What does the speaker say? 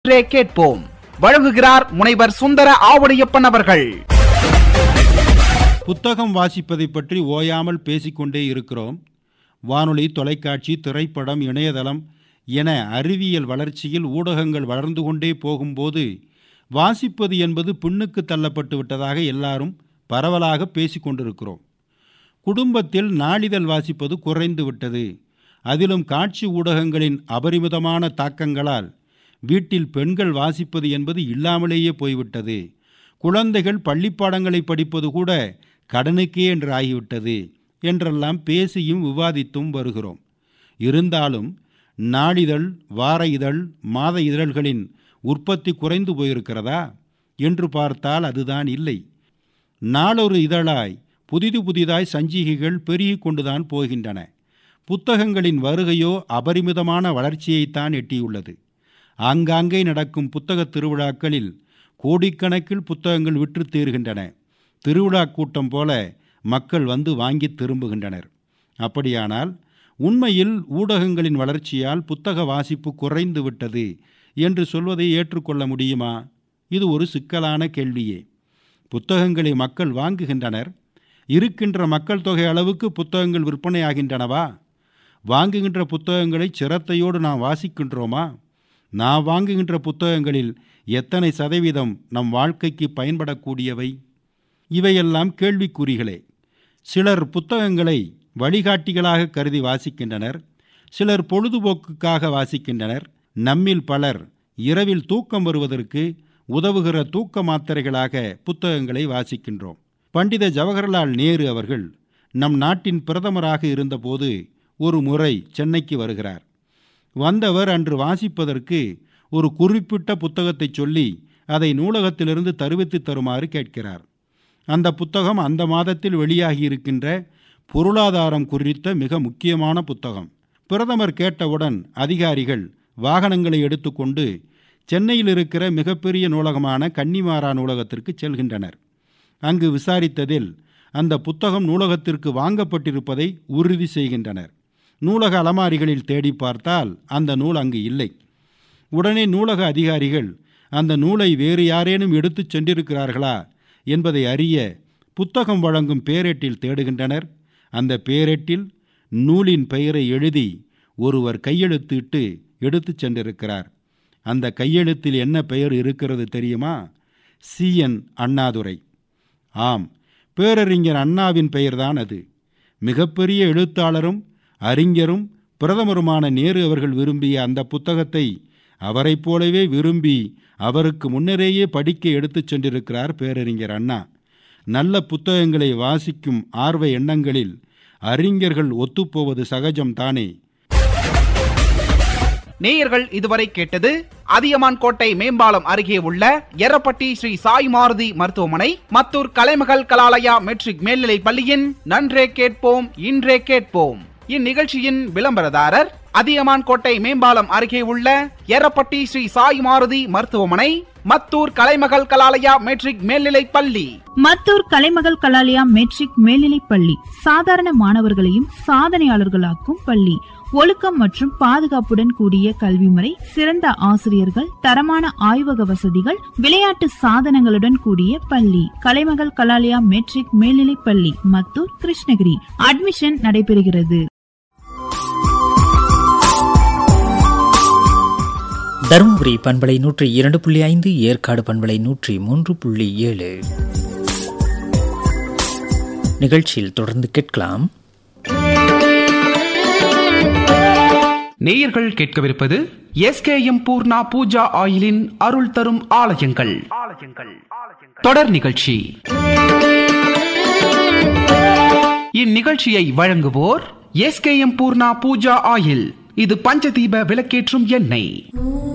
இன்றே கேட்போம் வழங்குகிறார் முனைவர் சுந்தர ஆவுடையப்பன் அவர்கள் புத்தகம் வாசிப்பதை பற்றி ஓயாமல் பேசிக்கொண்டே இருக்கிறோம் வானொலி தொலைக்காட்சி திரைப்படம் இணையதளம் என அறிவியல் வளர்ச்சியில் ஊடகங்கள் வளர்ந்து கொண்டே போகும்போது வாசிப்பது என்பது பின்னுக்கு தள்ளப்பட்டு விட்டதாக எல்லாரும் பரவலாக பேசிக்கொண்டிருக்கிறோம் குடும்பத்தில் நாளிதழ் வாசிப்பது குறைந்து விட்டது அதிலும் காட்சி ஊடகங்களின் அபரிமிதமான தாக்கங்களால் வீட்டில் பெண்கள் வாசிப்பது என்பது இல்லாமலேயே போய்விட்டது குழந்தைகள் பள்ளிப்பாடங்களை படிப்பது கூட கடனுக்கே என்று ஆகிவிட்டது என்றெல்லாம் பேசியும் விவாதித்தும் வருகிறோம் இருந்தாலும் நாளிதழ் வார இதழ் மாத இதழ்களின் உற்பத்தி குறைந்து போயிருக்கிறதா என்று பார்த்தால் அதுதான் இல்லை நாளொரு இதழாய் புதிது புதிதாய் சஞ்சிகைகள் பெருகிக் கொண்டுதான் போகின்றன புத்தகங்களின் வருகையோ அபரிமிதமான வளர்ச்சியைத்தான் எட்டியுள்ளது ஆங்காங்கே நடக்கும் புத்தகத் திருவிழாக்களில் கோடிக்கணக்கில் புத்தகங்கள் விற்று தீர்கின்றன திருவிழா கூட்டம் போல மக்கள் வந்து வாங்கி திரும்புகின்றனர் அப்படியானால் உண்மையில் ஊடகங்களின் வளர்ச்சியால் புத்தக வாசிப்பு குறைந்து விட்டது என்று சொல்வதை ஏற்றுக்கொள்ள முடியுமா இது ஒரு சிக்கலான கேள்வியே புத்தகங்களை மக்கள் வாங்குகின்றனர் இருக்கின்ற மக்கள் தொகை அளவுக்கு புத்தகங்கள் விற்பனையாகின்றனவா வாங்குகின்ற புத்தகங்களை சிரத்தையோடு நாம் வாசிக்கின்றோமா நான் வாங்குகின்ற புத்தகங்களில் எத்தனை சதவீதம் நம் வாழ்க்கைக்கு பயன்படக்கூடியவை இவையெல்லாம் கேள்விக்குறிகளே சிலர் புத்தகங்களை வழிகாட்டிகளாக கருதி வாசிக்கின்றனர் சிலர் பொழுதுபோக்குக்காக வாசிக்கின்றனர் நம்மில் பலர் இரவில் தூக்கம் வருவதற்கு உதவுகிற தூக்க மாத்திரைகளாக புத்தகங்களை வாசிக்கின்றோம் பண்டித ஜவஹர்லால் நேரு அவர்கள் நம் நாட்டின் பிரதமராக இருந்தபோது ஒரு முறை சென்னைக்கு வருகிறார் வந்தவர் அன்று வாசிப்பதற்கு ஒரு குறிப்பிட்ட புத்தகத்தை சொல்லி அதை நூலகத்திலிருந்து தருவித்து தருமாறு கேட்கிறார் அந்த புத்தகம் அந்த மாதத்தில் வெளியாகி இருக்கின்ற பொருளாதாரம் குறித்த மிக முக்கியமான புத்தகம் பிரதமர் கேட்டவுடன் அதிகாரிகள் வாகனங்களை எடுத்துக்கொண்டு சென்னையில் இருக்கிற மிகப்பெரிய நூலகமான கன்னிமாரா நூலகத்திற்கு செல்கின்றனர் அங்கு விசாரித்ததில் அந்த புத்தகம் நூலகத்திற்கு வாங்கப்பட்டிருப்பதை உறுதி செய்கின்றனர் நூலக அலமாரிகளில் தேடி பார்த்தால் அந்த நூல் அங்கு இல்லை உடனே நூலக அதிகாரிகள் அந்த நூலை வேறு யாரேனும் எடுத்துச் சென்றிருக்கிறார்களா என்பதை அறிய புத்தகம் வழங்கும் பேரெட்டில் தேடுகின்றனர் அந்த பேரெட்டில் நூலின் பெயரை எழுதி ஒருவர் கையெழுத்திட்டு எடுத்துச் சென்றிருக்கிறார் அந்த கையெழுத்தில் என்ன பெயர் இருக்கிறது தெரியுமா சிஎன் அண்ணாதுரை ஆம் பேரறிஞர் அண்ணாவின் பெயர்தான் அது மிகப்பெரிய எழுத்தாளரும் அறிஞரும் பிரதமருமான நேரு அவர்கள் விரும்பிய அந்த புத்தகத்தை அவரைப் போலவே விரும்பி அவருக்கு முன்னரேயே படிக்க எடுத்துச் சென்றிருக்கிறார் பேரறிஞர் அண்ணா நல்ல புத்தகங்களை வாசிக்கும் ஆர்வ எண்ணங்களில் அறிஞர்கள் ஒத்துப்போவது சகஜம் தானே நேயர்கள் இதுவரை கேட்டது அதியமான் கோட்டை மேம்பாலம் அருகே உள்ள எரப்பட்டி ஸ்ரீ சாய் மாருதி மருத்துவமனை மத்தூர் கலைமகள் கலாலயா மெட்ரிக் மேல்நிலைப் பள்ளியின் நன்றே கேட்போம் இன்றே கேட்போம் இந்நிகழ்ச்சியின் விளம்பரதாரர் அதியமான் கோட்டை மேம்பாலம் அருகே உள்ள எரப்பட்டி ஸ்ரீ சாய் மாருதி மருத்துவமனை மத்தூர் கலைமகள் கலாலயா மெட்ரிக் மேல்நிலைப் பள்ளி மத்தூர் கலைமகள் கலாலயா மெட்ரிக் மேல்நிலைப் பள்ளி சாதாரண மாணவர்களையும் சாதனையாளர்களாக்கும் பள்ளி ஒழுக்கம் மற்றும் பாதுகாப்புடன் கூடிய கல்வி முறை சிறந்த ஆசிரியர்கள் தரமான ஆய்வக வசதிகள் விளையாட்டு சாதனங்களுடன் கூடிய பள்ளி கலைமகள் கலாலயா மெட்ரிக் மேல்நிலைப் பள்ளி மத்தூர் கிருஷ்ணகிரி அட்மிஷன் நடைபெறுகிறது தருமபுரி பண்பலை நூற்றி இரண்டு புள்ளி ஐந்து ஏற்காடு பண்பலை நூற்றி மூன்று புள்ளி ஏழு நிகழ்ச்சியில் தொடர்ந்து கேட்கலாம் நேயர்கள் கேட்கவிருப்பது எஸ்கேஎம் பூர்ணா பூஜா ஆயிலின் அருள் தரும் ஆலயங்கள் தொடர் நிகழ்ச்சி இந்நிகழ்ச்சியை வழங்குவோர் எஸ்கேஎம் பூர்ணா பூஜா ஆயில் இது பஞ்சதீப விளக்கேற்றும் எண்ணெய்